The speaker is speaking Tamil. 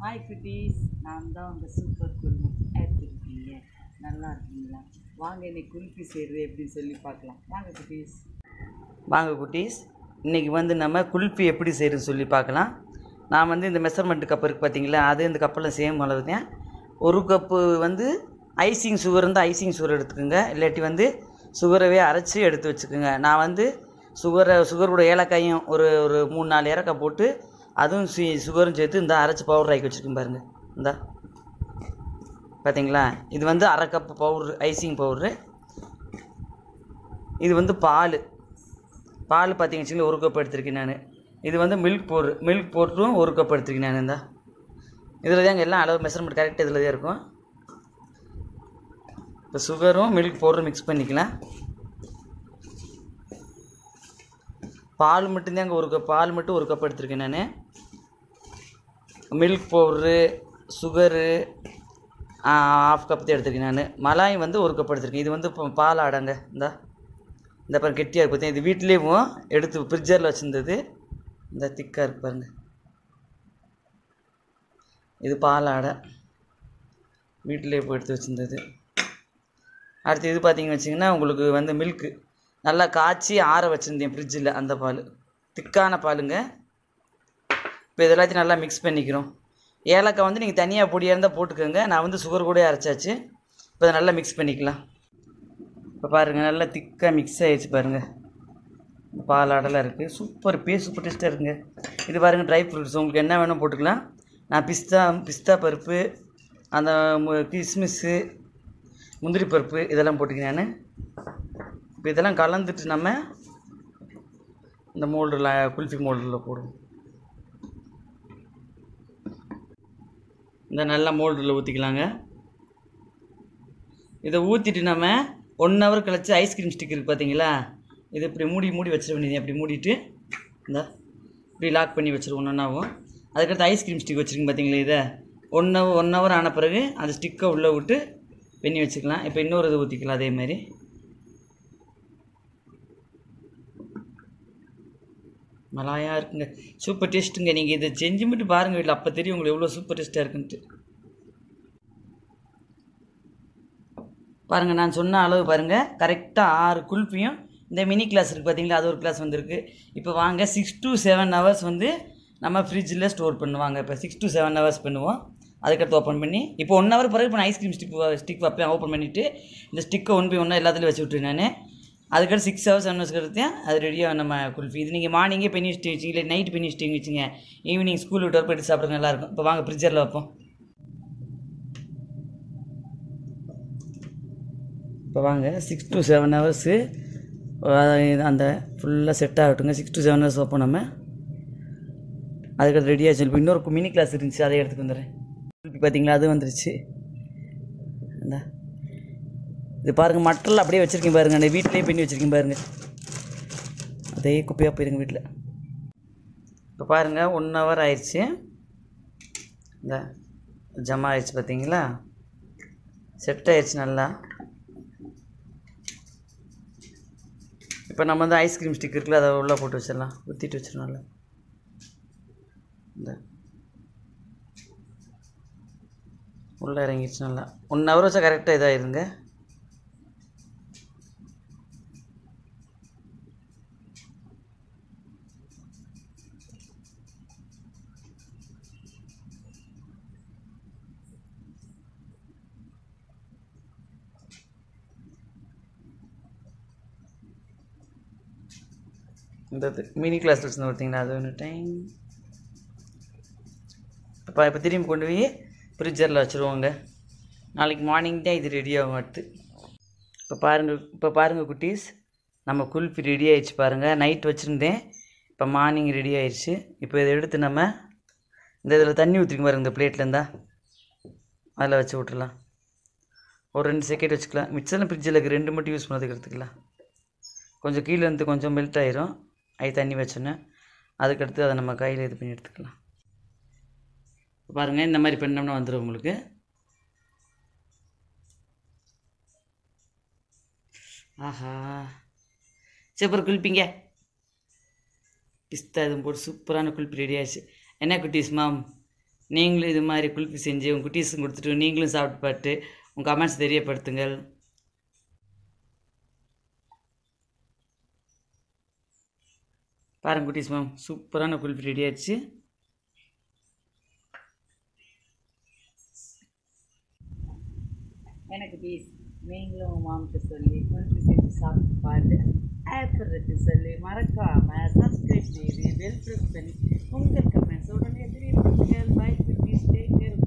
ஹாய் குட்டீஸ் நான் தான் உங்கள் சூப்பர் குடும்பம் எப்படி இருக்கீங்க நல்லா இருக்கீங்களா வாங்க இன்னைக்கு குல்ஃபி செய்கிறது எப்படின்னு சொல்லி பார்க்கலாம் வாங்க குட்டீஸ் வாங்க குட்டீஸ் இன்றைக்கி வந்து நம்ம குல்ஃபி எப்படி செய்கிறதுன்னு சொல்லி பார்க்கலாம் நான் வந்து இந்த மெஷர்மெண்ட் கப் இருக்குது பார்த்தீங்களா அது இந்த கப்பில் சேம் அளவு தான் ஒரு கப்பு வந்து ஐசிங் சுகர் இருந்தால் ஐசிங் சுகர் எடுத்துக்கோங்க இல்லாட்டி வந்து சுகரவே அரைச்சி எடுத்து வச்சுக்கோங்க நான் வந்து சுகரை சுகரோட ஏலக்காயும் ஒரு ஒரு மூணு நாலு ஏலக்காய் போட்டு அதுவும் சு சுகரும் சேர்த்து இந்த அரைச்சி பவுடர் ஆக்கி வச்சுருக்கேன் பாருங்க இந்த பார்த்தீங்களா இது வந்து அரை கப்பு பவுட்ரு ஐசிங் பவுட்ரு இது வந்து பால் பால் பார்த்தீங்கன்னு வச்சுக்கோங்களேன் ஒரு கப் எடுத்திருக்கேன் நான் இது வந்து மில்க் பவுட்ரு மில்க் பவுட்ரும் ஒரு கப் எடுத்திருக்கேன் நான் இந்த இதில் தாங்க எல்லாம் அளவு மெஷர்மெண்ட் கரெக்டாக இதில் தான் இருக்கும் இப்போ சுகரும் மில்க் பவுடரும் மிக்ஸ் பண்ணிக்கலாம் பால் மட்டும்தாங்க ஒரு கப் பால் மட்டும் ஒரு கப் எடுத்திருக்கேன் நான் milk powder sugar half cup தான் எடுத்திருக்கேன் நான் மலாய் வந்து ஒரு கப் எடுத்திருக்கேன் இது வந்து இப்போ பால் ஆடங்க இந்த இந்த பாருங்க கெட்டியாக இருக்கு பார்த்தீங்க இது வீட்லேயும் எடுத்து ஃப்ரிட்ஜரில் வச்சுருந்தது இந்த திக்காக இருக்கு பாருங்க இது பால் ஆடை வீட்டிலே போய் எடுத்து வச்சுருந்தது அடுத்து இது பார்த்தீங்கன்னு வச்சிங்கன்னா உங்களுக்கு வந்து மில்க்கு நல்லா காய்ச்சி ஆற வச்சுருந்தேன் ஃப்ரிட்ஜில் அந்த பால் திக்கான பாலுங்க இப்போ இது எல்லாத்தையும் நல்லா மிக்ஸ் பண்ணிக்கிறோம் ஏலக்காய் வந்து நீங்கள் தனியாக பொடியாக இருந்தால் போட்டுக்கோங்க நான் வந்து சுகர் கூட அரைச்சாச்சு இப்போ இதை நல்லா மிக்ஸ் பண்ணிக்கலாம் இப்போ பாருங்கள் நல்லா திக்காக மிக்ஸ் ஆகிடுச்சு பாருங்கள் பால் ஆடெல்லாம் இருக்குது சூப்பர் பே சூப்பர் டேஸ்ட்டாக இருக்குங்க இது பாருங்கள் ட்ரை ஃப்ரூட்ஸ் உங்களுக்கு என்ன வேணும் போட்டுக்கலாம் நான் பிஸ்தா பிஸ்தா பருப்பு அந்த மு- கிஸ்மிஸ்ஸு முந்திரி பருப்பு இதெல்லாம் போட்டுக்கிறேன் நான் இப்போ இதெல்லாம் கலந்துட்டு நம்ம இந்த மோல்டில் குல்ஃபி மோல்டில் போடுவோம் இந்த நல்ல மோல்டில் ஊற்றிக்கலாங்க இதை ஊற்றிட்டு நம்ம ஒன் ஹவர் கழிச்சு ஐஸ்கிரீம் ஸ்டிக் இருக்குது பார்த்தீங்களா இது இப்படி மூடி மூடி வச்சிட வேண்டியது அப்படி மூடிட்டு இந்த இப்படி லாக் பண்ணி வச்சிருவோம் ஒன்றாவும் அதுக்கடுத்து ஐஸ்கிரீம் ஸ்டிக் வச்சுருக்கீங்க பார்த்தீங்களா இதை ஒன் ஹவர் ஒன் ஹவர் ஆன பிறகு அந்த ஸ்டிக்கை உள்ளே விட்டு பண்ணி வச்சுக்கலாம் இப்போ இன்னொரு இது ஊற்றிக்கலாம் அதே மாதிரி மலாயாக இருக்குங்க சூப்பர் டேஸ்ட்டுங்க நீங்கள் இதை செஞ்சு மட்டும் பாருங்கள் வீட்டில் அப்போ தெரியும் உங்களுக்கு எவ்வளோ சூப்பர் டேஸ்ட்டாக இருக்குன்ட்டு பாருங்கள் நான் சொன்ன அளவு பாருங்கள் கரெக்டாக ஆறு குல்ஃபியும் இந்த மினி கிளாஸ் இருக்குது பார்த்தீங்களா அது ஒரு கிளாஸ் வந்திருக்கு இப்போ வாங்க சிக்ஸ் to செவன் ஹவர்ஸ் வந்து நம்ம ஃப்ரிட்ஜில் ஸ்டோர் பண்ணுவாங்க இப்போ சிக்ஸ் to செவன் ஹவர்ஸ் பண்ணுவோம் அதுக்கடுத்து ஓப்பன் பண்ணி இப்போ ஒன் ஹவர் பிறகு இப்போ நான் ஐஸ்கிரீம் ஸ்டிக் ஸ்டிக் வைப்பேன் ஓப்பன் பண்ணிவிட்டு இந்த ஸ்டிக்கை ஒன் பை ஒன்றா எல்லாத்துலேயும் வச்சு விட்டுருவேன் நான் அதுக்கடுத்து சிக்ஸ் ஹவர்ஸ் செவன் ஹவர்ஸ் எடுத்து அது ரெடியாக நம்ம குல்ஃபி இது நீங்கள் மார்னிங்கே பண்ணி வச்சுட்டு வச்சிங்க இல்லை நைட் பண்ணி வச்சுட்டு வச்சுங்க ஈவினிங் ஸ்கூல் விட்டு போயிட்டு சாப்பிட்றது நல்லாயிருக்கும் இப்போ வாங்க ஃப்ரிட்ஜரில் வைப்போம் இப்போ வாங்க சிக்ஸ் to செவன் ஹவர்ஸு அந்த ஃபுல்லாக செட் ஆகட்டுங்க சிக்ஸ் to செவன் ஹவர்ஸ் வைப்போம் நம்ம அதுக்கு ரெடி ஆச்சு இப்போ இன்னொரு மினி கிளாஸ் இருந்துச்சு அதை எடுத்துக்கு வந்துடுறேன் இப்போ பார்த்தீங்களா அது வந்துருச்சு இந்தா இது பாருங்கள் மட்டரில் அப்படியே வச்சுருக்கேன் பாருங்கள் அந்த வீட்டிலேயே பண்ணி வச்சுருக்கேன் பாருங்கள் அதே குப்பையாக போயிருங்க வீட்டில் இப்போ பாருங்கள் ஒன் ஹவர் ஆயிடுச்சு இந்த ஜமா ஆயிடுச்சு பார்த்தீங்களா செட் ஆயிடுச்சு நல்லா இப்போ நம்ம வந்து ஐஸ்கிரீம் ஸ்டிக் இருக்குல்ல அதை உள்ளே போட்டு வச்சிடலாம் ஊற்றிட்டு வச்சிடலாம் நல்லா இந்த உள்ளே இறங்கிடுச்சு நல்லா ஒன் ஹவர் வச்சா கரெக்டாக இதாகிருங்க இந்த மினி கிளாஸ் வச்சுருந்து பார்த்தீங்களா அது ஒன்று டைம் இப்போ இப்போ திரும்பி கொண்டு போய் ஃப்ரிட்ஜரில் வச்சுருவோங்க நாளைக்கு மார்னிங் தான் இது ரெடி ஆகும் அடுத்து இப்போ பாருங்கள் இப்போ பாருங்கள் குட்டீஸ் நம்ம குல்ஃபி ரெடி ஆயிடுச்சு பாருங்கள் நைட் வச்சுருந்தேன் இப்போ மார்னிங் ரெடி ஆயிடுச்சு இப்போ இதை எடுத்து நம்ம இந்த இதில் தண்ணி ஊற்றிக்க பாருங்க இந்த பிளேட்டில் இருந்தா அதில் வச்சு விட்டுறலாம் ஒரு ரெண்டு செகண்ட் வச்சுக்கலாம் மிச்சம் ஃப்ரிட்ஜில் இருக்குது ரெண்டு மட்டும் யூஸ் பண்ணதுக்கு எடுத்துக்கலாம் கொஞ்சம் கீழே இருந்து கொஞ்சம் மெல்ட் ஆயிரும் அது தண்ணி வச்சோன்னே அதுக்கடுத்து அதை நம்ம கையில் இது பண்ணி எடுத்துக்கலாம் பாருங்கள் இந்த மாதிரி பண்ணோம்னா வந்துடும் உங்களுக்கு ஆஹா சூப்பர் குளிப்பீங்க பிஸ்தா இதுவும் போட்டு சூப்பரான குளிப்பு ரெடி ஆயிடுச்சு என்ன குட்டீஸ் மாம் நீங்களும் இது மாதிரி குல்ஃபி செஞ்சு உங்கள் குட்டீஸும் கொடுத்துட்டு நீங்களும் சாப்பிட்டு பார்த்து உங்கள் கமெண்ட்ஸ் தெரியப்படுத்துங்கள் பாருங்க குட்டீஸ் மேம் சூப்பரான குல்ஃபி ரெடி ஆயிடுச்சு எனக்கு ப்ளீஸ் நீங்களும் உங்கள் மாமிட்ட சொல்லி குளித்து செஞ்சு சாப்பிட்டு பாட்டு ஆப்பிள் இருக்கு சொல்லி மறக்காமல் சப்ஸ்கிரைப் செய்து பெல் ப்ரெஸ் பண்ணி உங்கள் கமெண்ட்ஸ் உடனே தெரியப்படுத்துங்கள் பை குட்டீஸ் டேக் கேர்